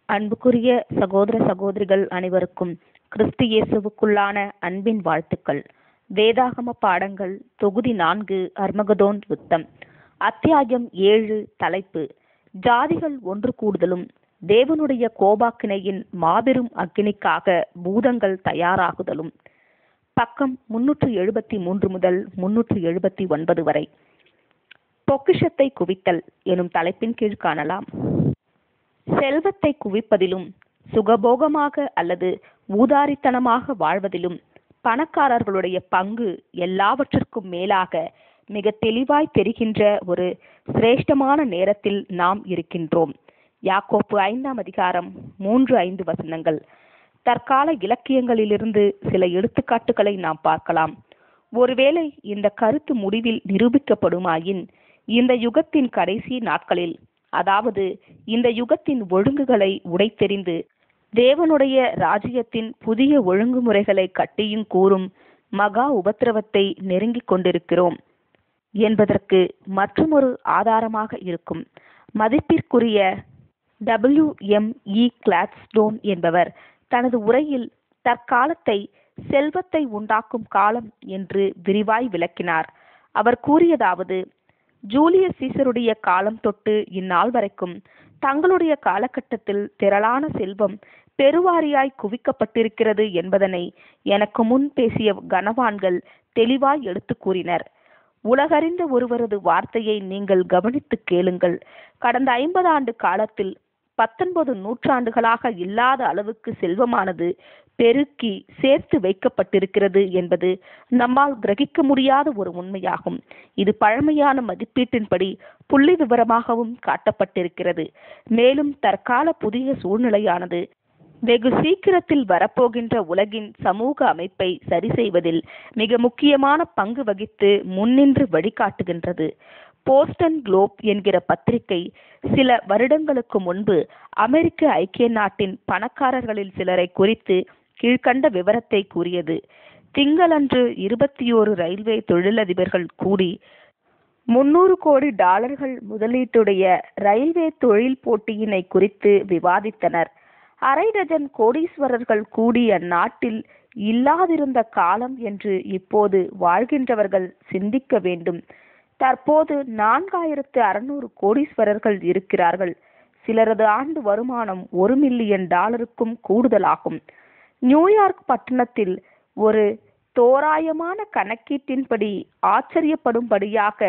அன்புக்குரிய சகோதர சகோதரிகள் அனைவருக்கும் கிறிஸ்து இயேசுவுக்குள்ளான அன்பின் வாழ்த்துக்கள் வேதாகம பாடங்கள் தொகுதி நான்கு அர்மகதோன் யுத்தம் அத்தியாயம் ஏழு தலைப்பு ஜாதிகள் ஒன்று கூடுதலும் தேவனுடைய கோபாக்கினையின் மாபெரும் அக்கினிக்காக பூதங்கள் தயாராகுதலும் பக்கம் முன்னூற்று எழுபத்தி மூன்று முதல் முன்னூற்று எழுபத்தி ஒன்பது வரை பொக்கிஷத்தை குவித்தல் எனும் தலைப்பின் கீழ் காணலாம் செல்வத்தை குவிப்பதிலும் சுகபோகமாக அல்லது ஊதாரித்தனமாக வாழ்வதிலும் பணக்காரர்களுடைய பங்கு எல்லாவற்றிற்கும் மேலாக மிக தெளிவாய் தெரிகின்ற ஒரு சிரேஷ்டமான நேரத்தில் நாம் இருக்கின்றோம் யாக்கோப்பு ஐந்தாம் அதிகாரம் மூன்று ஐந்து வசனங்கள் தற்கால இலக்கியங்களிலிருந்து சில எடுத்துக்காட்டுகளை நாம் பார்க்கலாம் ஒருவேளை இந்த கருத்து முடிவில் நிரூபிக்கப்படுமாயின் இந்த யுகத்தின் கடைசி நாட்களில் அதாவது இந்த யுகத்தின் ஒழுங்குகளை உடைத்தெறிந்து தேவனுடைய ராஜ்யத்தின் புதிய ஒழுங்குமுறைகளை கட்டியும் கூறும் மகா உபத்திரவத்தை நெருங்கிக் கொண்டிருக்கிறோம் என்பதற்கு மற்றொரு ஆதாரமாக இருக்கும் மதிப்பிற்குரிய டபிள்யூ எம் இ கிளாட்ஸ்டோன் என்பவர் தனது உரையில் தற்காலத்தை செல்வத்தை உண்டாக்கும் காலம் என்று விரிவாய் விளக்கினார் அவர் கூறியதாவது ஜூலியஸ் சீசருடைய காலம் தொட்டு இந்நாள் வரைக்கும் தங்களுடைய காலகட்டத்தில் திரளான செல்வம் பெருவாரியாய் குவிக்கப்பட்டிருக்கிறது என்பதனை எனக்கு முன் பேசிய கனவான்கள் தெளிவாய் எடுத்து கூறினர் உலகறிந்த ஒருவரது வார்த்தையை நீங்கள் கவனித்து கேளுங்கள் கடந்த ஐம்பது ஆண்டு காலத்தில் பத்தொன்பது நூற்றாண்டுகளாக இல்லாத அளவுக்கு செல்வமானது பெருக்கி சேர்த்து வைக்கப்பட்டிருக்கிறது என்பது நம்மால் கிரகிக்க முடியாத ஒரு உண்மையாகும் இது பழமையான மதிப்பீட்டின்படி புள்ளி விவரமாகவும் காட்டப்பட்டிருக்கிறது மேலும் தற்கால புதிய சூழ்நிலையானது வெகு சீக்கிரத்தில் வரப்போகின்ற உலகின் சமூக அமைப்பை சரி செய்வதில் மிக முக்கியமான பங்கு வகித்து முன்னின்று வழிகாட்டுகின்றது போஸ்டன் குளோப் என்கிற பத்திரிகை சில வருடங்களுக்கு முன்பு அமெரிக்க ஐக்கிய நாட்டின் பணக்காரர்களில் சிலரை குறித்து கீழ்கண்ட விவரத்தை கூறியது திங்களன்று இருபத்தி ஓரு ரயில்வே தொழிலதிபர்கள் கூடி முன்னூறு கோடி டாலர்கள் முதலீட்டுடைய ரயில்வே தொழில் போட்டியினை குறித்து விவாதித்தனர் அரை டஜன் கோடீஸ்வரர்கள் கூடி அந்நாட்டில் இல்லாதிருந்த காலம் என்று இப்போது வாழ்கின்றவர்கள் சிந்திக்க வேண்டும் தற்போது நான்காயிரத்து அறுநூறு கோடீஸ்வரர்கள் இருக்கிறார்கள் சிலரது ஆண்டு வருமானம் ஒரு மில்லியன் டாலருக்கும் கூடுதலாகும் நியூயார்க் பட்டணத்தில் ஒரு தோராயமான கணக்கீட்டின்படி ஆச்சரியப்படும்படியாக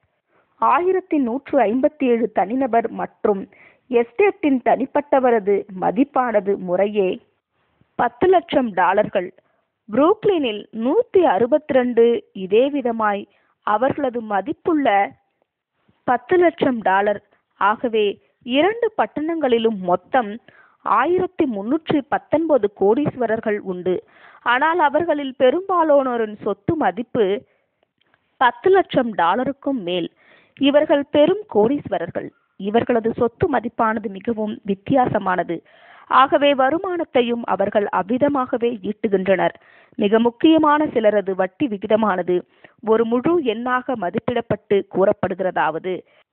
ஆயிரத்தி நூற்று ஐம்பத்தி ஏழு தனிநபர் மற்றும் எஸ்டேட்டின் தனிப்பட்டவரது மதிப்பானது முறையே பத்து லட்சம் டாலர்கள் புரூக்லினில் நூத்தி அறுபத்தி ரெண்டு இதே விதமாய் அவர்களது மதிப்புள்ள பத்து லட்சம் டாலர் ஆகவே இரண்டு பட்டணங்களிலும் மொத்தம் ஆயிரத்தி முன்னூற்றி பத்தொன்பது கோடீஸ்வரர்கள் உண்டு ஆனால் அவர்களில் பெரும்பாலானோரின் சொத்து மதிப்பு பத்து லட்சம் டாலருக்கும் மேல் இவர்கள் பெரும் கோடீஸ்வரர்கள் இவர்களது சொத்து மதிப்பானது மிகவும் வித்தியாசமானது ஆகவே வருமானத்தையும் அவர்கள் அவ்விதமாகவே ஈட்டுகின்றனர் மிக முக்கியமான சிலரது வட்டி விகிதமானது ஒரு முழு எண்ணாக மதிப்பிடப்பட்டு கூறப்படுகிறதாவது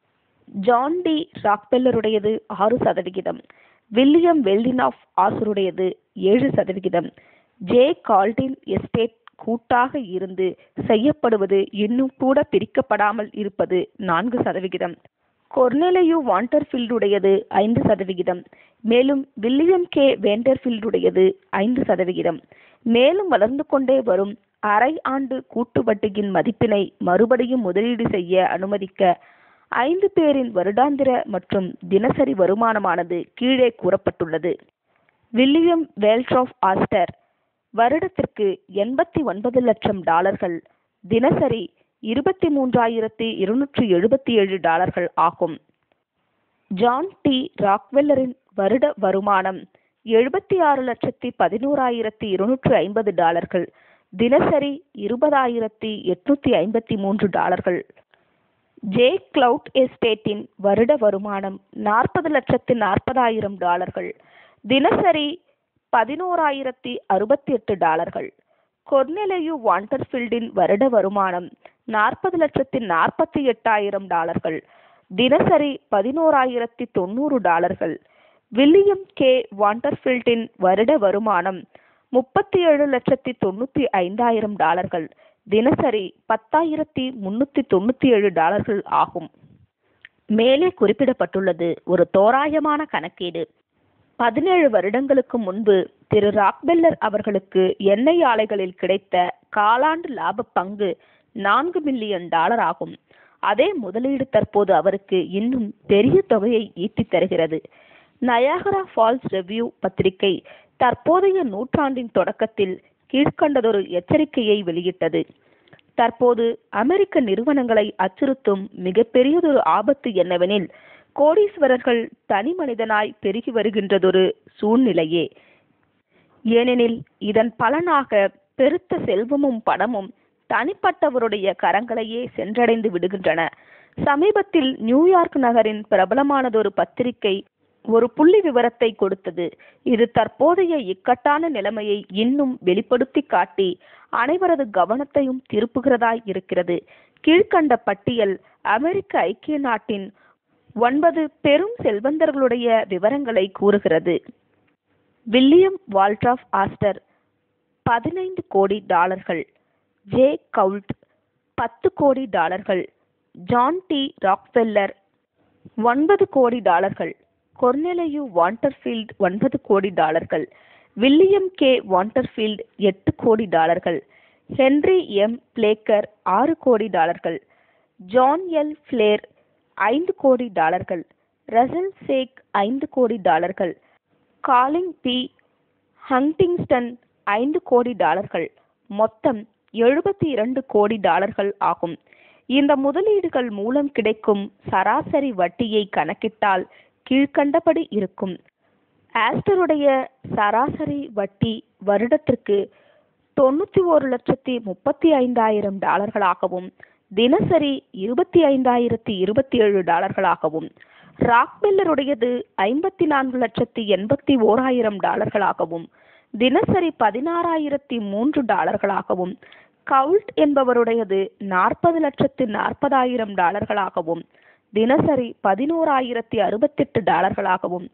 ஜான் டி ராக்பெல்லருடையது ஆறு சதவிகிதம் வில்லியம் வெல்டினாஃப் ஆசருடையது ஏழு சதவிகிதம் ஜே கால்டின் எஸ்டேட் கூட்டாக இருந்து செய்யப்படுவது இன்னும் கூட பிரிக்கப்படாமல் இருப்பது நான்கு சதவிகிதம் கொர்னெலையு வாண்டர்ஃபீல்டுடையது ஐந்து சதவிகிதம் மேலும் வில்லியம் கே வேண்டர்ஃபீல்டுடையது ஐந்து சதவிகிதம் மேலும் வளர்ந்து கொண்டே வரும் அரை ஆண்டு கூட்டு வட்டியின் மதிப்பினை மறுபடியும் முதலீடு செய்ய அனுமதிக்க ஐந்து பேரின் வருடாந்திர மற்றும் தினசரி வருமானமானது கீழே கூறப்பட்டுள்ளது வில்லியம் வேல்ட்ராஃப் ஆஸ்டர் வருடத்திற்கு எண்பத்தி ஒன்பது லட்சம் டாலர்கள் தினசரி இருபத்தி மூன்றாயிரத்தி இருநூற்றி எழுபத்தி ஏழு டாலர்கள் ஆகும் ஜான் டி ராக்வெல்லரின் வருட வருமானம் எழுபத்தி ஆறு லட்சத்தி பதினோராயிரத்தி இருநூற்றி ஐம்பது டாலர்கள் தினசரி இருபதாயிரத்தி எட்நூத்தி ஐம்பத்தி மூன்று டாலர்கள் ஜே கிளவுட் எஸ்டேட்டின் வருட வருமானம் நாற்பது லட்சத்து நாற்பதாயிரம் டாலர்கள் தினசரி பதினோராயிரத்தி அறுபத்தி எட்டு டாலர்கள் கொர்னெலையு வாண்டர்ஃபீல்டின் வருட வருமானம் நாற்பது லட்சத்தி நாற்பத்தி எட்டாயிரம் டாலர்கள் தினசரி பதினோராயிரத்தி தொண்ணூறு டாலர்கள் வில்லியம் கே வாண்டர்ஃபீல்டின் வருட வருமானம் முப்பத்தி ஏழு லட்சத்தி தொண்ணூத்தி ஐந்தாயிரம் டாலர்கள் தினசரி பத்தாயிரத்தி முன்னூத்தி தொண்ணூத்தி ஏழு டாலர்கள் ஆகும் மேலே குறிப்பிடப்பட்டுள்ளது ஒரு தோராயமான கணக்கீடு பதினேழு வருடங்களுக்கு முன்பு திரு ராக்பெல்லர் அவர்களுக்கு எண்ணெய் ஆலைகளில் கிடைத்த காலாண்டு லாப பங்கு நான்கு மில்லியன் டாலர் ஆகும் அதே முதலீடு தற்போது அவருக்கு இன்னும் பெரிய தொகையை ஈட்டித் தருகிறது நயாகரா ஃபால்ஸ் ரெவ்யூ பத்திரிகை தற்போதைய நூற்றாண்டின் தொடக்கத்தில் கீழ்கண்டதொரு எச்சரிக்கையை வெளியிட்டது தற்போது அமெரிக்க நிறுவனங்களை அச்சுறுத்தும் மிகப்பெரியதொரு ஆபத்து என்னவெனில் கோடீஸ்வரர்கள் தனி மனிதனாய் பெருகி வருகின்றதொரு சூழ்நிலையே ஏனெனில் இதன் பலனாக பெருத்த செல்வமும் பணமும் தனிப்பட்டவருடைய கரங்களையே சென்றடைந்து விடுகின்றன சமீபத்தில் நியூயார்க் நகரின் பிரபலமானதொரு பத்திரிகை ஒரு புள்ளி விவரத்தை கொடுத்தது இது தற்போதைய இக்கட்டான நிலைமையை இன்னும் வெளிப்படுத்தி காட்டி அனைவரது கவனத்தையும் திருப்புகிறதாய் இருக்கிறது கீழ்கண்ட பட்டியல் அமெரிக்க ஐக்கிய நாட்டின் ஒன்பது பெரும் செல்வந்தர்களுடைய விவரங்களை கூறுகிறது வில்லியம் வால்ட்ராஃப் ஆஸ்டர் பதினைந்து கோடி டாலர்கள் ஜே கவுல்ட் பத்து கோடி டாலர்கள் ஜான் டி ராக்ஃபெல்லர் ஒன்பது கோடி டாலர்கள் கொர்னெலையு வாண்டர்ஃபீல்ட் ஒன்பது கோடி டாலர்கள் வில்லியம் கே வாண்டர்ஃபீல்ட் எட்டு கோடி டாலர்கள் ஹென்றி எம் பிளேக்கர் ஆறு கோடி டாலர்கள் ஜான் எல் ஃபிளேர் ஐந்து கோடி டாலர்கள் ரசல் சேக் ஐந்து கோடி டாலர்கள் காலிங் பி ஹங்கிங்ஸ்டன் ஐந்து கோடி டாலர்கள் மொத்தம் எழுபத்தி இரண்டு கோடி டாலர்கள் ஆகும் இந்த முதலீடுகள் மூலம் கிடைக்கும் சராசரி வட்டியை கணக்கிட்டால் கீழ்கண்டபடி இருக்கும் ஆஸ்டருடைய சராசரி வட்டி வருடத்திற்கு தொண்ணூத்தி ஒரு லட்சத்தி முப்பத்தி ஐந்தாயிரம் டாலர்களாகவும் தினசரி இருபத்தி ஐந்தாயிரத்தி இருபத்தி ஏழு டாலர்களாகவும் ராக்பெல்லருடையது ஐம்பத்தி நான்கு லட்சத்தி எண்பத்தி ஓராயிரம் டாலர்களாகவும் தினசரி பதினாறாயிரத்தி மூன்று டாலர்களாகவும் கவுல்ட் என்பவருடையது நாற்பது லட்சத்து நாற்பதாயிரம் டாலர்களாகவும் தினசரி பதினோராயிரத்தி அறுபத்தெட்டு டாலர்களாகவும்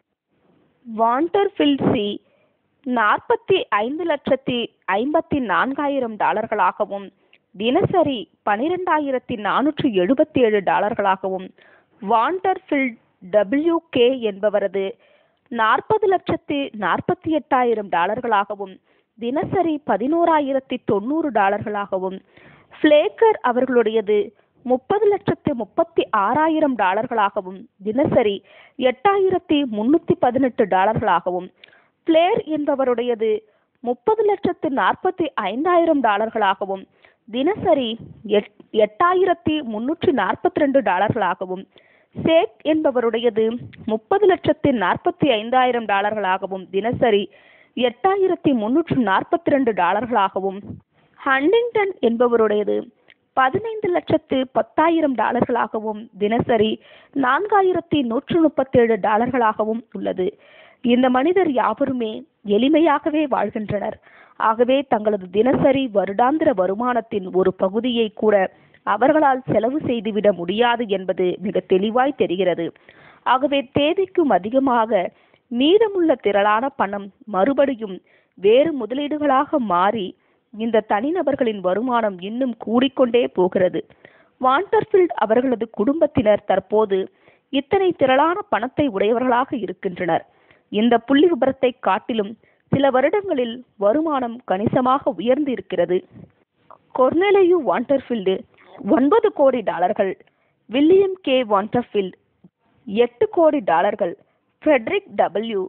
வாண்டர் ஃபில்சி நாற்பத்தி ஐந்து லட்சத்தி ஐம்பத்தி நான்காயிரம் டாலர்களாகவும் தினசரி பனிரெண்டாயிரத்தி நானூற்றி எழுபத்தி ஏழு டாலர்களாகவும் வாண்டர்ஃபில்ட் டபிள்யூ கே என்பவரது நாற்பது லட்சத்தி நாற்பத்தி எட்டாயிரம் டாலர்களாகவும் தினசரி பதினோராயிரத்தி தொண்ணூறு டாலர்களாகவும் ஃபிளேக்கர் அவர்களுடையது முப்பது லட்சத்து முப்பத்தி ஆறாயிரம் டாலர்களாகவும் தினசரி எட்டாயிரத்தி முன்னூத்தி பதினெட்டு டாலர்களாகவும் பிளேர் என்பவருடையது முப்பது லட்சத்து நாற்பத்தி ஐந்தாயிரம் டாலர்களாகவும் தினசரி எட் எட்டாயிரத்தி முன்னூற்றி நாற்பத்தி ரெண்டு டாலர்களாகவும் சேக் என்பவருடையது முப்பது லட்சத்தி நாற்பத்தி ஐந்தாயிரம் டாலர்களாகவும் தினசரி எட்டாயிரத்தி முன்னூற்று நாற்பத்தி ரெண்டு டாலர்களாகவும் ஹண்டிங்டன் என்பவருடையது பதினைந்து லட்சத்து பத்தாயிரம் டாலர்களாகவும் தினசரி நான்காயிரத்தி நூற்று முப்பத்தேழு டாலர்களாகவும் உள்ளது இந்த மனிதர் யாவருமே எளிமையாகவே வாழ்கின்றனர் ஆகவே தங்களது தினசரி வருடாந்திர வருமானத்தின் ஒரு பகுதியை கூட அவர்களால் செலவு செய்துவிட முடியாது என்பது மிக தெளிவாய் தெரிகிறது ஆகவே தேவைக்கும் அதிகமாக மீதமுள்ள திரளான பணம் மறுபடியும் வேறு முதலீடுகளாக மாறி இந்த தனிநபர்களின் வருமானம் இன்னும் கூடிக்கொண்டே போகிறது வாண்டர்ஃபீல்ட் அவர்களது குடும்பத்தினர் தற்போது இத்தனை திரளான பணத்தை உடையவர்களாக இருக்கின்றனர் இந்த புள்ளி விபரத்தை காட்டிலும் சில வருடங்களில் வருமானம் கணிசமாக உயர்ந்து இருக்கிறது கொர்னெலையு வாண்டர்ஃபீல்டு ஒன்பது கோடி டாலர்கள் வில்லியம் கே வாண்டர்ஃபீல்ட் எட்டு கோடி டாலர்கள் ஃப்ரெட்ரிக் டபிள்யூ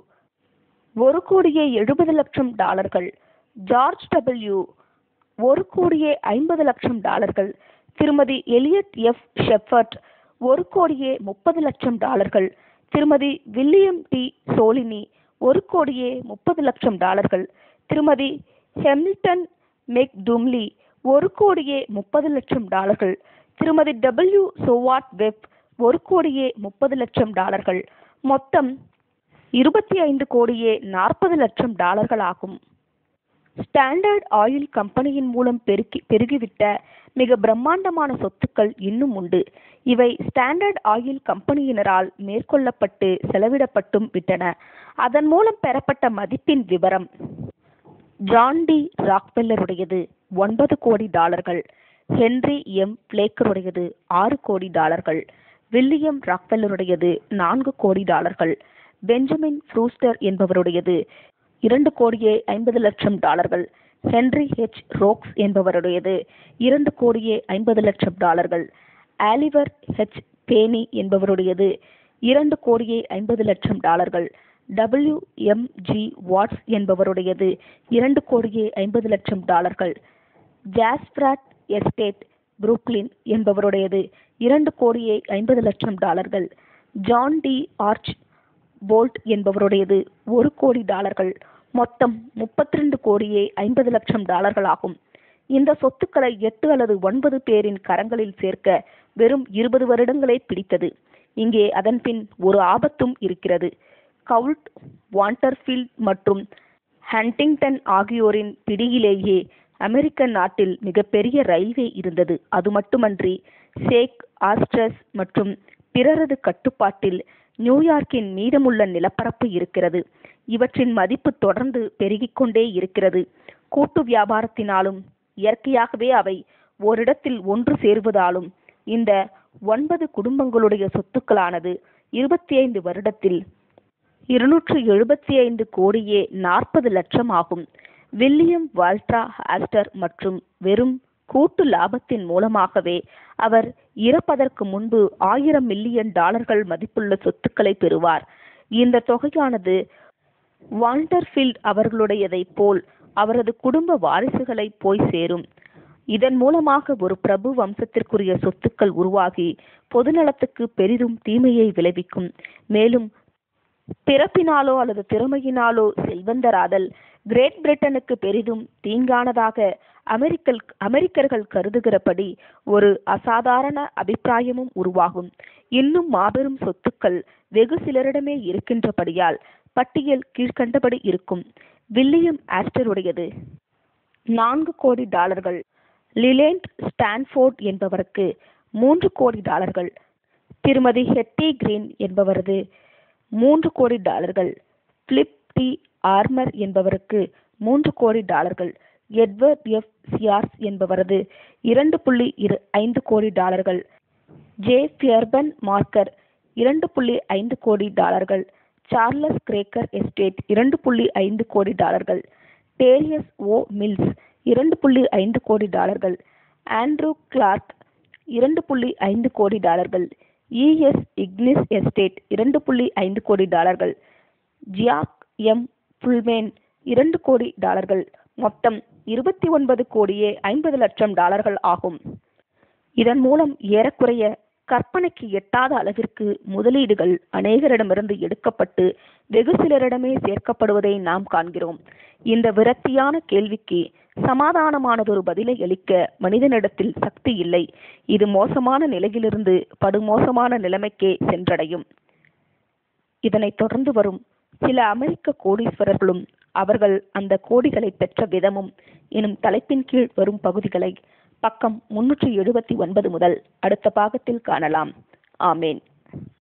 ஒரு கோடியே எழுபது லட்சம் டாலர்கள் ஜார்ஜ் டபிள்யூ ஒரு கோடியே ஐம்பது லட்சம் டாலர்கள் திருமதி எலியட் எஃப் ஷெஃபர்ட் ஒரு கோடியே முப்பது லட்சம் டாலர்கள் திருமதி வில்லியம் டி சோலினி ஒரு கோடியே முப்பது லட்சம் டாலர்கள் திருமதி ஹெமில்டன் மெக் டும்லி ஒரு கோடியே முப்பது லட்சம் டாலர்கள் திருமதி டபிள்யூ சோவாட் வெப் ஒரு கோடியே முப்பது லட்சம் டாலர்கள் மொத்தம் இருபத்தி ஐந்து கோடியே நாற்பது லட்சம் டாலர்கள் ஆகும் ஸ்டாண்டர்ட் ஆயில் கம்பெனியின் மூலம் பெருக்கி பெருகிவிட்ட மிக பிரம்மாண்டமான சொத்துக்கள் இன்னும் உண்டு இவை ஸ்டாண்டர்ட் ஆயில் கம்பெனியினரால் மேற்கொள்ளப்பட்டு செலவிடப்பட்டும் விட்டன அதன் மூலம் பெறப்பட்ட மதிப்பின் விவரம் ஜான் டி ராக்வெல்லருடையது ஒன்பது கோடி டாலர்கள் ஹென்றி எம் பிளேக்கருடையது ஆறு கோடி டாலர்கள் வில்லியம் ராக்வெல்லருடையது நான்கு கோடி டாலர்கள் பெஞ்சமின் ஃப்ரூஸ்டர் என்பவருடையது இரண்டு கோடியே ஐம்பது லட்சம் டாலர்கள் ஹென்றி ஹெச் ரோக்ஸ் என்பவருடையது இரண்டு கோடியே ஐம்பது லட்சம் டாலர்கள் ஆலிவர் ஹெச் பேனி என்பவருடையது இரண்டு கோடியே ஐம்பது லட்சம் டாலர்கள் டபிள்யூ எம் ஜி வாட்ஸ் என்பவருடையது இரண்டு கோடியே ஐம்பது லட்சம் டாலர்கள் ஜாஸ்பிராட் எஸ்டேட் புரூக்லின் என்பவருடையது இரண்டு கோடியே ஐம்பது லட்சம் டாலர்கள் ஜான் டி ஆர்ச் போல்ட் என்பவருடையது ஒரு கோடி டாலர்கள் மொத்தம் முப்பத்தி ரெண்டு கோடியே ஐம்பது லட்சம் டாலர்கள் ஆகும் இந்த சொத்துக்களை எட்டு அல்லது ஒன்பது பேரின் கரங்களில் சேர்க்க வெறும் இருபது வருடங்களே பிடித்தது இங்கே அதன் பின் ஒரு ஆபத்தும் இருக்கிறது கவுல்ட் வாண்டர்ஃபீல்ட் மற்றும் ஹண்டிங்டன் ஆகியோரின் பிடியிலேயே அமெரிக்க நாட்டில் மிகப்பெரிய ரயில்வே இருந்தது அது மட்டுமன்றி சேக் ஆஸ்ட்ரஸ் மற்றும் பிறரது கட்டுப்பாட்டில் நியூயார்க்கின் மீதமுள்ள நிலப்பரப்பு இருக்கிறது இவற்றின் மதிப்பு தொடர்ந்து பெருகிக் கொண்டே இருக்கிறது கூட்டு வியாபாரத்தினாலும் இயற்கையாகவே அவை ஓரிடத்தில் ஒன்று சேருவதாலும் இந்த ஒன்பது குடும்பங்களுடைய சொத்துக்களானது இருபத்தி ஐந்து வருடத்தில் இருநூற்று எழுபத்தி ஐந்து கோடியே நாற்பது லட்சம் ஆகும் வில்லியம் வால்ட்ரா ஆஸ்டர் மற்றும் வெறும் கூட்டு லாபத்தின் மூலமாகவே அவர் இறப்பதற்கு முன்பு ஆயிரம் மில்லியன் டாலர்கள் மதிப்புள்ள சொத்துக்களை பெறுவார் இந்த தொகையானது வால்டர்ஃபீல்ட் அவர்களுடையதைப் போல் அவரது குடும்ப வாரிசுகளை போய் சேரும் இதன் மூலமாக ஒரு பிரபு வம்சத்திற்குரிய சொத்துக்கள் உருவாகி பொதுநலத்துக்கு பெரிதும் தீமையை விளைவிக்கும் மேலும் பிறப்பினாலோ அல்லது திறமையினாலோ செல்வந்தராதல் கிரேட் பிரிட்டனுக்கு பெரிதும் தீங்கானதாக அமெரிக்கல் அமெரிக்கர்கள் கருதுகிறபடி ஒரு அசாதாரண அபிப்பிராயமும் உருவாகும் இன்னும் மாபெரும் சொத்துக்கள் வெகு சிலரிடமே இருக்கின்றபடியால் பட்டியல் கீழ்கண்டபடி இருக்கும் வில்லியம் ஆஸ்டருடையது நான்கு கோடி டாலர்கள் லிலேண்ட் ஸ்டான்ஃபோர்ட் என்பவருக்கு மூன்று கோடி டாலர்கள் திருமதி ஹெட்டி கிரீன் என்பவரது மூன்று கோடி டாலர்கள் பிலிப் டி ஆர்மர் என்பவருக்கு மூன்று கோடி டாலர்கள் எட்வர்ட் எஃப் சியார்ஸ் என்பவரது இரண்டு புள்ளி இரு ஐந்து கோடி டாலர்கள் ஜே பியர்பன் மார்க்கர் இரண்டு புள்ளி ஐந்து கோடி டாலர்கள் சார்லஸ் கிரேக்கர் எஸ்டேட் இரண்டு புள்ளி ஐந்து கோடி டாலர்கள் டேரியஸ் ஓ மில்ஸ் இரண்டு புள்ளி ஐந்து கோடி டாலர்கள் ஆண்ட்ரூ கிளார்க் இரண்டு புள்ளி ஐந்து கோடி டாலர்கள் இஎஸ் இக்னிஸ் எஸ்டேட் இரண்டு புள்ளி ஐந்து கோடி டாலர்கள் ஜியாக் எம் புல்மேன் இரண்டு கோடி டாலர்கள் மொத்தம் இருபத்தி ஒன்பது கோடியே ஐம்பது லட்சம் டாலர்கள் ஆகும் இதன் மூலம் ஏறக்குறைய கற்பனைக்கு எட்டாத அளவிற்கு முதலீடுகள் அநேகரிடமிருந்து எடுக்கப்பட்டு வெகு சிலரிடமே சேர்க்கப்படுவதை நாம் காண்கிறோம் இந்த விரக்தியான கேள்விக்கு சமாதானமானதொரு பதிலை அளிக்க மனிதனிடத்தில் சக்தி இல்லை இது மோசமான நிலையிலிருந்து படுமோசமான நிலைமைக்கே சென்றடையும் இதனைத் தொடர்ந்து வரும் சில அமெரிக்க கோடீஸ்வரர்களும் அவர்கள் அந்த கோடிகளை பெற்ற விதமும் எனும் தலைப்பின் கீழ் வரும் பகுதிகளை பக்கம் முன்னூற்றி எழுபத்தி ஒன்பது முதல் அடுத்த பாகத்தில் காணலாம் ஆமேன்